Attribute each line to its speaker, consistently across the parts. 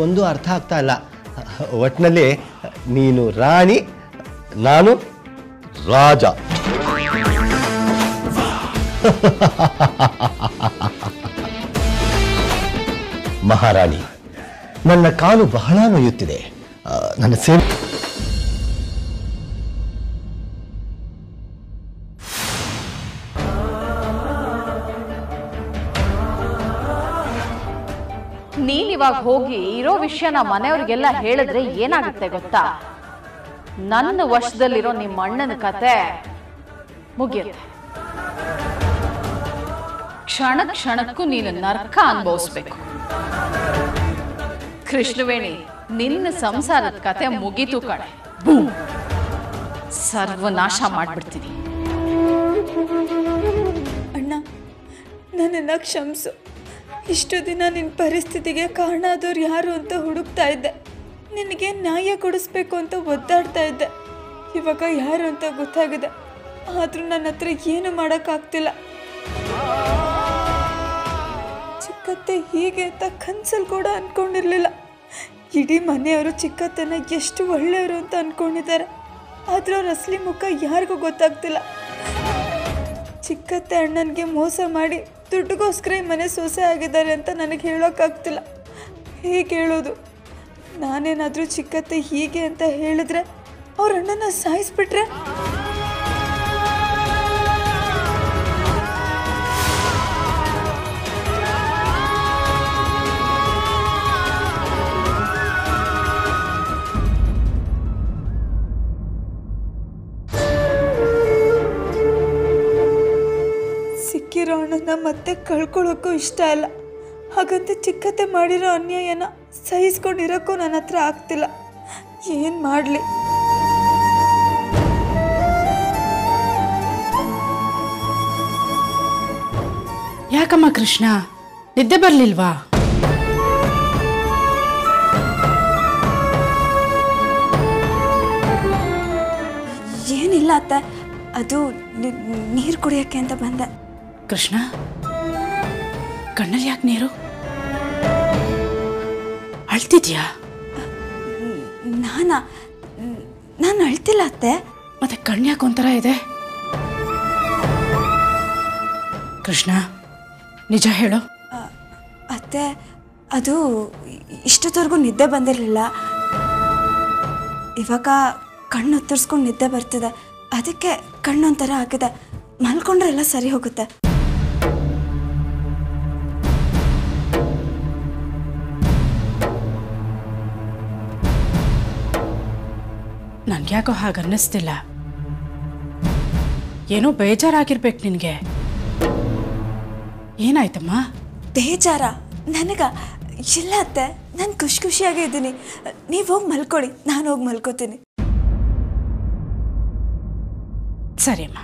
Speaker 1: ಒಂದು ಅರ್ಥ ಆಗ್ತಾ ಇಲ್ಲ ಒಟ್ಟಿನಲ್ಲಿ ನೀನು ರಾಣಿ ನಾನು ರಾಜ ಮಹಾರಾಣಿ ನನ್ನ ಕಾಲು ಬಹಳ ನೋಯುತ್ತಿದೆ ಆ, ನನ್ನ ಸೇವೆ
Speaker 2: ನೀನ್ ಇವಾಗ ಹೋಗಿ ಇರೋ ವಿಷಯನ ಮನೆಯವ್ರಿಗೆಲ್ಲ ಹೇಳಿದ್ರೆ ಏನಾಗುತ್ತೆ ಗೊತ್ತಾ ನನ್ನ ವಶದಲ್ಲಿರೋ ನಿಮ್ಮ ಅಣ್ಣನ ಕತೆ ಮುಗಿಯುತ್ತೆ ಕ್ಷಣ ಕ್ಷಣಕ್ಕೂ ನೀನು ನರ್ಕ ಅನುಭವಿಸ್ಬೇಕು ಕೃಷ್ಣವೇಣಿ ನಿನ್ನ ಸಂಸಾರದ ಕತೆ ಮುಗೀತು ಕಣೆ ಬೂಮ್ ಸರ್ವನಾಶ ಮಾಡ್ಬಿಡ್ತೀನಿ
Speaker 3: ಅಣ್ಣ ನನ್ನನ್ನು ಕ್ಷಮಿಸು ಇಷ್ಟು ದಿನ ನಿನ್ನ ಪರಿಸ್ಥಿತಿಗೆ ಕಾರಣ ಆದವ್ರು ಯಾರು ಅಂತ ಹುಡುಕ್ತಾ ಇದ್ದೆ ನಿನಗೆ ನ್ಯಾಯ ಕೊಡಿಸ್ಬೇಕು ಅಂತ ಒದ್ದಾಡ್ತಾ ಇದ್ದೆ ಇವಾಗ ಯಾರು ಅಂತ ಗೊತ್ತಾಗಿದೆ ಆದರೂ ನನ್ನ ಹತ್ರ ಏನು ಮಾಡೋಕ್ಕಾಗ್ತಿಲ್ಲ ಚಿಕ್ಕತ್ತೆ ಹೀಗೆ ಅಂತ ಕನ್ಸಲ್ಲಿ ಕೂಡ ಅನ್ಕೊಂಡಿರ್ಲಿಲ್ಲ ಇಡೀ ಮನೆಯವರು ಚಿಕ್ಕತ್ತನ ಎಷ್ಟು ಒಳ್ಳೆಯವರು ಅಂತ ಅನ್ಕೊಂಡಿದ್ದಾರೆ ಆದ್ರೆ ಅವ್ರ ಅಸಲಿ ಮುಖ ಯಾರಿಗೂ ಗೊತ್ತಾಗ್ತಿಲ್ಲ ಚಿಕ್ಕತ್ತೆ ಅಣ್ಣನಿಗೆ ಮೋಸ ಮಾಡಿ ದುಡ್ಡುಗೋಸ್ಕರ ಈ ಮನೆ ಸೊಸೆ ಆಗಿದ್ದಾರೆ ಅಂತ ನನಗೆ ಹೇಳೋಕ್ಕಾಗ್ತಿಲ್ಲ ಹೇಗೆ ಹೇಳೋದು ನಾನೇನಾದರೂ ಚಿಕ್ಕತ್ತೆ ಹೀಗೆ ಅಂತ ಹೇಳಿದ್ರೆ ಅವ್ರ ಅಣ್ಣನ ಸಾಯಿಸ್ಬಿಟ್ರೆ ಸಿಕ್ಕಿರೋ ಹಣನ ಮತ್ತೆ ಕಳ್ಕೊಳ್ಳೋಕ್ಕೂ ಇಷ್ಟ ಇಲ್ಲ ಹಾಗಂತ ಚಿಕ್ಕತ್ತೆ ಮಾಡಿರೋ ಅನ್ಯಾಯನ ಸಹಿಸ್ಕೊಂಡಿರೋಕ್ಕೂ ನನ್ನ ಹತ್ರ ಆಗ್ತಿಲ್ಲ ಏನು ಮಾಡಲಿ
Speaker 4: ಯಾಕಮ್ಮ ಕೃಷ್ಣ ನಿದ್ದೆ ಬರ್ಲಿಲ್ವಾ
Speaker 3: ಏನಿಲ್ಲ ಅತ್ತೆ ಅದು ನೀರು ಕುಡಿಯೋಕ್ಕೆ ಅಂತ ಬಂದೆ
Speaker 4: ಕೃಷ್ಣ ಕಣ್ಣಲ್ಲಿ ಯಾಕೆ ನೀರು ಅಳ್ತಿದ್ಯಾ
Speaker 3: ನಾನಾ ನಾನು ಅಳ್ತಿಲ್ಲ ಅತ್ತೆ
Speaker 4: ಮತ್ತೆ ಕಣ್ಯಾಕೆ ಒಂಥರ ಇದೆ ಕೃಷ್ಣ ನಿಜ ಹೇಳು
Speaker 3: ಅತ್ತೆ ಅದು ಇಷ್ಟೊತ್ತವರೆಗೂ ನಿದ್ದೆ ಬಂದಿರಲಿಲ್ಲ ಇವಾಗ ಕಣ್ಣು ಒತ್ತರಿಸ್ಕೊಂಡು ನಿದ್ದೆ ಬರ್ತಿದೆ ಅದಕ್ಕೆ ಕಣ್ಣೊಂಥರ ಆಗಿದೆ ಮಲ್ಕೊಂಡ್ರೆ ಎಲ್ಲ ಸರಿ ಹೋಗುತ್ತೆ
Speaker 4: ನನ್ಗ್ಯಾಕೋ ಹಾಗೆ ಅನ್ನಿಸ್ತಿಲ್ಲ ಏನೋ ಬೇಜಾರಾಗಿರ್ಬೇಕು ನಿನಗೆ ಏನಾಯ್ತಮ್ಮ
Speaker 3: ಬೇಜಾರ ನನಗ ಇಲ್ಲ ಅತ್ತೆ ನಾನು ಖುಷಿ ಖುಷಿಯಾಗೇ ಇದ್ದೀನಿ ನೀವು ಹೋಗಿ ಮಲ್ಕೊಳ್ಳಿ ನಾನು ಹೋಗಿ ಮಲ್ಕೋತೀನಿ
Speaker 4: ಸರಿಯಮ್ಮ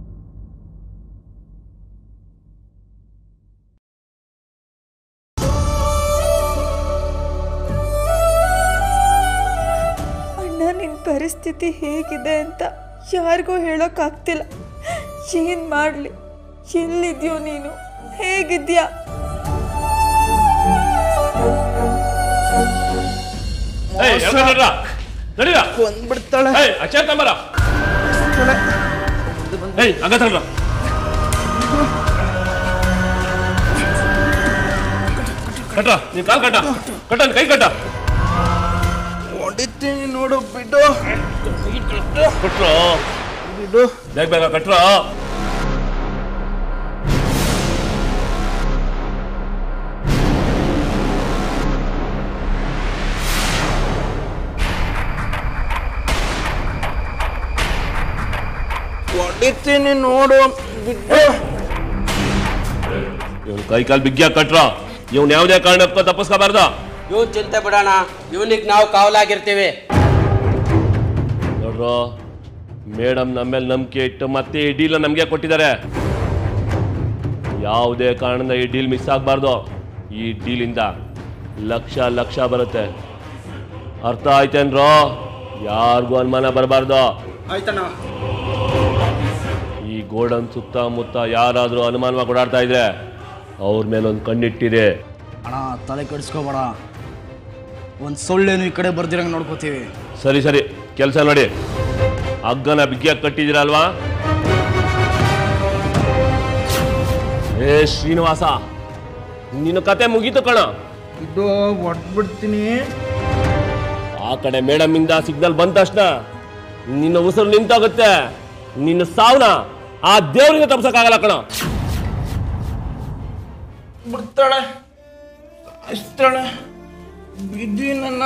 Speaker 3: ಅಣ್ಣ ನಿನ್ನ ಪರಿಸ್ಥಿತಿ ಹೇಗಿದೆ ಅಂತ ಯಾರಿಗೂ ಹೇಳೋಕ್ಕಾಗ್ತಿಲ್ಲ ಏನು ಮಾಡಲಿ ಎಲ್ಲಿದ್ಯೋ ನೀನು ಹೇಗಿದ್ಯಾ
Speaker 5: ಏಯ್ ಎಳ್ಕೊಂಡ್ ನಡ್ರ. ನಡೀರ
Speaker 1: ಬಂದ್ಬಿಡ್ತಾಳೆ
Speaker 5: ಏಯ್ ಅಚ್ಚೆ ತಂಬರ ಏಯ್ ಹಂಗ ತಗೊಂಡ್ರ ಕಟ್ರ ನೀನ್ ಕಾಲ್ ಕಟ್ಟ ಕಟ್ಟ ನೀನ್ ಕೈ ಕಟ್ಟ
Speaker 1: ಹೊಡಿತೀನಿ ನೋಡು ಬಿಡು
Speaker 5: ಕೊಟ್ರು
Speaker 1: ಬಿಡು
Speaker 5: ಬೇಗ ಬೇಗ ಕಟ್ರ
Speaker 1: ಹೊಡಿತೀನಿ ನೋಡು ಬಿಡು
Speaker 5: ಇವನ್ ಕೈ ಕಾಲ್ ಬಿಗ್ಗಿಯಾಗ ಕಟ್ರ ಇವ್ನ್ ಯಾವ್ದೇ ಕಾರಣಕ್ಕೂ ತಪ್ಪಿಸ್ಕೋಬಾರ್ದು
Speaker 6: ಇವನ್ ಚಿಂತೆ ಬಿಡೋಣ ಇವನಿಗೆ ನಾವು ಕಾವಲಾಗಿರ್ತೀವಿ
Speaker 5: ನೋಡ್ರು ಮೇಡಮ್ ನಮ್ಮ ಮೇಲೆ ನಂಬಿಕೆ ಇಟ್ಟು ಮತ್ತೆ ಈ ಡೀಲ್ ನಮಗೆ ಕೊಟ್ಟಿದ್ದಾರೆ ಯಾವುದೇ ಕಾರಣದಿಂದ ಈ ಡೀಲ್ ಮಿಸ್ ಆಗಬಾರ್ದು ಈ ಡೀಲಿಂದ ಲಕ್ಷ ಲಕ್ಷ ಬರುತ್ತೆ ಅರ್ಥ ಆಯ್ತೇನ್ರೋ ಯಾರಿಗೂ ಅನುಮಾನ ಬರಬಾರ್ದು
Speaker 6: ಆಯ್ತಣ್ಣ
Speaker 5: ಈ ಗೋಡನ್ ಸುತ್ತಮುತ್ತ ಯಾರಾದರೂ ಅನುಮಾನವಾಗಿ ಓಡಾಡ್ತಾ ಇದ್ರೆ ಅವ್ರ ಮೇಲೆ ಒಂದು ಕಣ್ಣಿಟ್ಟಿದೆ
Speaker 7: ಅಣ್ಣ ತಲೆ ಕೆಡಿಸ್ಕೋಬೇಡ ಒಂದು ಸೊಳ್ಳೆನು ಈ ಕಡೆ ಬರ್ದಿರಂಗೆ ನೋಡ್ಕೋತೀವಿ
Speaker 5: ಸರಿ ಸರಿ ಕೆಲಸ ನೋಡಿ ಹಗ್ಗನ ಬಿಗಿಯಾಗಿ ಕಟ್ಟಿದಿರಲ್ವಾ ಏ ಶ್ರೀನಿವಾಸ ನಿನ್ನ ಕತೆ ಮುಗೀತು ಕಣ
Speaker 1: ಬಿಟ್ಟು ಹೊಡ್ಬಿಡ್ತೀನಿ
Speaker 5: ಆ ಕಡೆ ಮೇಡಮ್ ಇಂದ ಸಿಗ್ನಲ್ ಬಂದ ತಕ್ಷಣ ನಿನ್ನ ಉಸಿರು ನಿಂತೋಗುತ್ತೆ ನಿನ್ನ ಸಾವನ್ನ ಆ ದೇವರಿಗೆ ತಪ್ಸಕ್ಕಾಗಲ್ಲ ಕಣ
Speaker 1: ಬಿಡ್ತಾಳೆ ಅಷ್ಟಳೆ ಬಿದ್ದಿ ನನ್ನ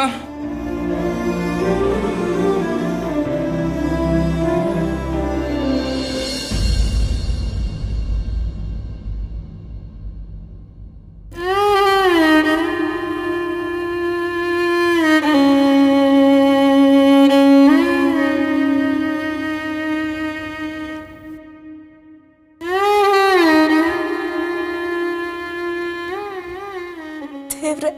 Speaker 3: ದೇವ್ರೆ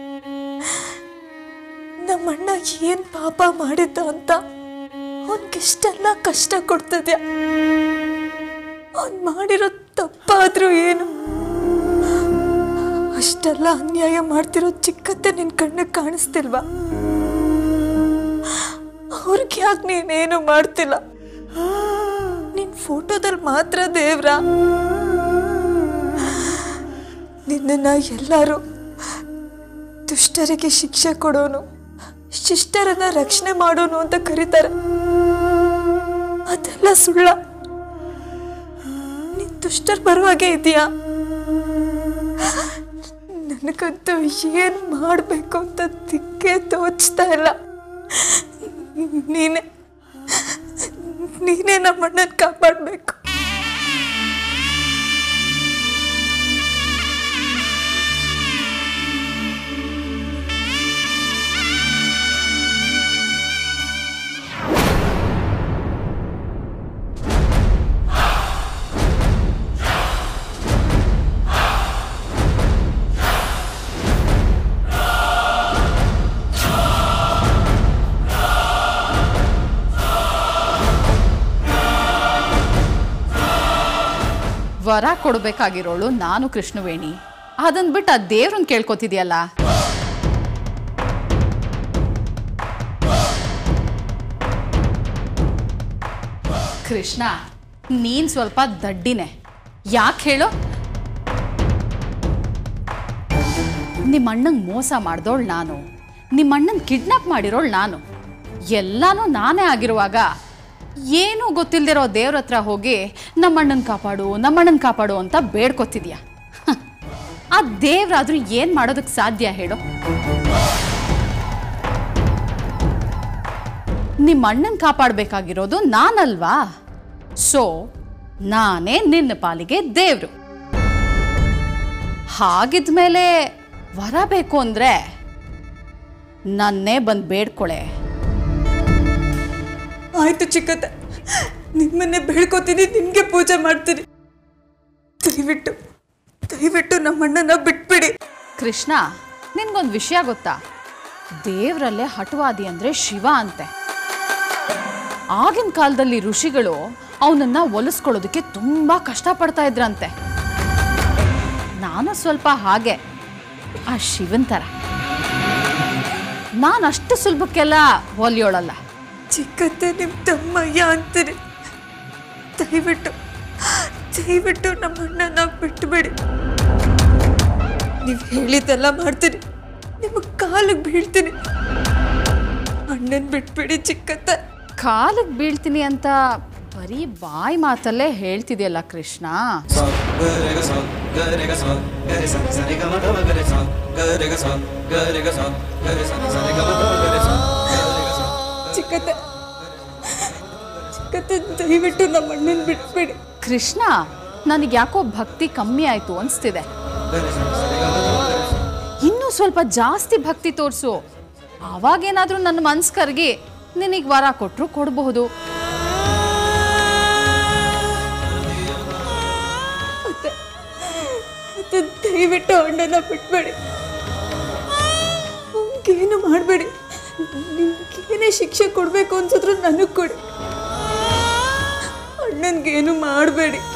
Speaker 3: ನಮ್ಮಣ್ಣ ಏನ್ ಪಾಪ ಮಾಡಿದ್ದ ಅಂತ ಅವನ್ಗೆಷ್ಟೆಲ್ಲ ಕಷ್ಟ ಕೊಡ್ತಿದ್ಯಾ ಅವನ್ ಮಾಡಿರೋ ತಪ್ಪಾದ್ರೂ ಏನು ಅಷ್ಟೆಲ್ಲ ಅನ್ಯಾಯ ಮಾಡ್ತಿರೋ ಚಿಕ್ಕತ್ತೆ ನಿನ್ ಕಣ್ಣಿಗೆ ಕಾಣಿಸ್ತಿಲ್ವಾ ಅವ್ರಿಗೆ ಯಾಕೆ ನೀನೇನು ಮಾಡ್ತಿಲ್ಲ ನಿನ್ ಫೋಟೋದಲ್ಲಿ ಮಾತ್ರ ದೇವ್ರ ನಿನ್ನನ್ನ ಎಲ್ಲರೂ ದುಷ್ಟರಿಗೆ ಶಿಕ್ಷೆ ಕೊಡೋನು ಶಿಷ್ಟರನ್ನ ರಕ್ಷಣೆ ಮಾಡೋನು ಅಂತ ಕರೀತಾರೆ ಅದೆಲ್ಲ ಸುಳ್ಳ ನೀನ್ ದುಷ್ಟರ ಬರುವಾಗೆ ಇದೆಯಾ ನನಗಂತೂ ಏನ್ ಮಾಡಬೇಕು ಅಂತ ದಿಕ್ಕೇ ತೋಚ್ತಾ ಇಲ್ಲ ನೀನೇ ನೀನೇ ನಮ್ಮಣ್ಣನ ಕಾಪಾಡಬೇಕು
Speaker 2: ವರ ಕೊಡ್ಬೇಕಾಗಿರೋಳು ನಾನು ಕೃಷ್ಣವೇಣಿ ಅದನ್ ಬಿಟ್ಟು ಆ ದೇವ್ರನ್ನ ಕೇಳ್ಕೊತಿದ್ಯಲ್ಲ ಕೃಷ್ಣ ನೀನ್ ಸ್ವಲ್ಪ ದಡ್ಡಿನೇ ಯಾಕೆ ಹೇಳು ನಿಮ್ಮ ಅಣ್ಣಂಗೆ ಮೋಸ ಮಾಡ್ದೋಳು ನಾನು ನಿಮ್ಮ ಅಣ್ಣನ ಕಿಡ್ನಾಪ್ ಮಾಡಿರೋಳು ನಾನು ಎಲ್ಲಾನು ನಾನೇ ಆಗಿರುವಾಗ ಏನೂ ಗೊತ್ತಿಲ್ದಿರೋ ದೇವ್ರ ಹತ್ರ ಹೋಗಿ ನಮ್ಮಣ್ಣನ ಕಾಪಾಡು ನಮ್ಮಣ್ಣನ ಕಾಪಾಡು ಅಂತ ಬೇಡ್ಕೊತಿದ್ಯಾ ಹ, ಆ ದೇವ್ರಾದ್ರೂ ಏನು ಮಾಡೋದಕ್ಕೆ ಸಾಧ್ಯ ಹೇಳು ನಿಮ್ಮ ಅಣ್ಣನ ಕಾಪಾಡಬೇಕಾಗಿರೋದು ನಾನಲ್ವಾ ಸೊ ನಾನೇ ನಿನ್ನ ಪಾಲಿಗೆ ದೇವ್ರು ಹಾಗಿದ್ಮೇಲೆ ವರ ಬೇಕು ಅಂದ್ರೆ ನನ್ನೇ ಬಂದು ಬೇಡ್ಕೊಳೆ
Speaker 3: ಆಯ್ತು ಚಿಕ್ಕತ್ತೆ ನಿಮ್ಮನ್ನೇ ಬೇಡ್ಕೋತೀನಿ ನಿಮ್ಗೆ ಪೂಜೆ ಮಾಡ್ತೀನಿ ದಯವಿಟ್ಟು ದಯವಿಟ್ಟು ನಮ್ಮಣ್ಣನ ಬಿಟ್ಬಿಡಿ
Speaker 2: ಕೃಷ್ಣ ನಿನ್ಗೊಂದು ವಿಷಯ ಗೊತ್ತಾ ದೇವರಲ್ಲೇ ಹಠವಾದಿ ಅಂದ್ರೆ ಶಿವ ಅಂತೆ ಆಗಿನ ಕಾಲದಲ್ಲಿ ಋಷಿಗಳು ಅವನನ್ನ ಒಲಿಸ್ಕೊಳ್ಳೋದಕ್ಕೆ ತುಂಬಾ ಕಷ್ಟಪಡ್ತಾ ಇದ್ರಂತೆ ನಾನು ಸ್ವಲ್ಪ ಹಾಗೆ ಆ ಶಿವನ್ ಥರ ನಾನು ಅಷ್ಟು ಸುಲಭಕ್ಕೆಲ್ಲ ಒಲಿಯೋಳಲ್ಲ
Speaker 3: ಚಿಕ್ಕತ್ತೆ ನಿಮ್ಮ ತಮ್ಮಯ್ಯ ಅಂತೀನಿ ದಯವಿಟ್ಟು ದಯವಿಟ್ಟು ನಮ್ಮಣ್ಣನ ಬಿಟ್ಬಿಡಿ ನೀವು ಹೇಳಿದ್ದೆಲ್ಲ ಮಾಡ್ತೀನಿ ನಿಮ್ಮ ಕಾಲಿಗೆ ಬೀಳ್ತೀನಿ ಅಣ್ಣನ ಬಿಟ್ಬಿಡಿ ಚಿಕ್ಕತ್ತೆ
Speaker 2: ಕಾಲಿಗೆ ಬೀಳ್ತೀನಿ ಅಂತ ಬರೀ ಬಾಯಿ ಮಾತಲ್ಲೇ ಹೇಳ್ತಿದೆಯಲ್ಲ ಕೃಷ್ಣ
Speaker 3: ಚಿಕ್ಕತ್ತೆ ಚಿಕ್ಕತ್ತೆ ದಯವಿಟ್ಟು ನಮ್ಮ ಅಣ್ಣನ ಬಿಟ್ಬಿಡಿ
Speaker 2: ಕೃಷ್ಣ ನನಗೆ ಯಾಕೋ ಭಕ್ತಿ ಕಮ್ಮಿ ಆಯ್ತು ಅನಿಸ್ತಿದೆ ಇನ್ನೂ ಸ್ವಲ್ಪ ಜಾಸ್ತಿ ಭಕ್ತಿ ತೋರಿಸು ಅವಾಗೇನಾದ್ರೂ ನನ್ನ ಮನ್ಸು ಕರಗಿ ನಿನಗೆ ವರ ಕೊಟ್ಟರು ಕೊಡಬಹುದು
Speaker 3: ಮತ್ತೆ ಮತ್ತೆ ದಯವಿಟ್ಟು ಅಣ್ಣನ ಬಿಟ್ಬೇಡಿ ಅವನಿಗೇನು ಮಾಡಬೇಡಿ ನಿಮ್ಗೇನೇ ಶಿಕ್ಷೆ ಕೊಡಬೇಕು ಅನ್ಸಿದ್ರು ನನಗೆ ಕೊಡಿ ಅಣ್ಣನಿಗೇನು ಮಾಡಬೇಡಿ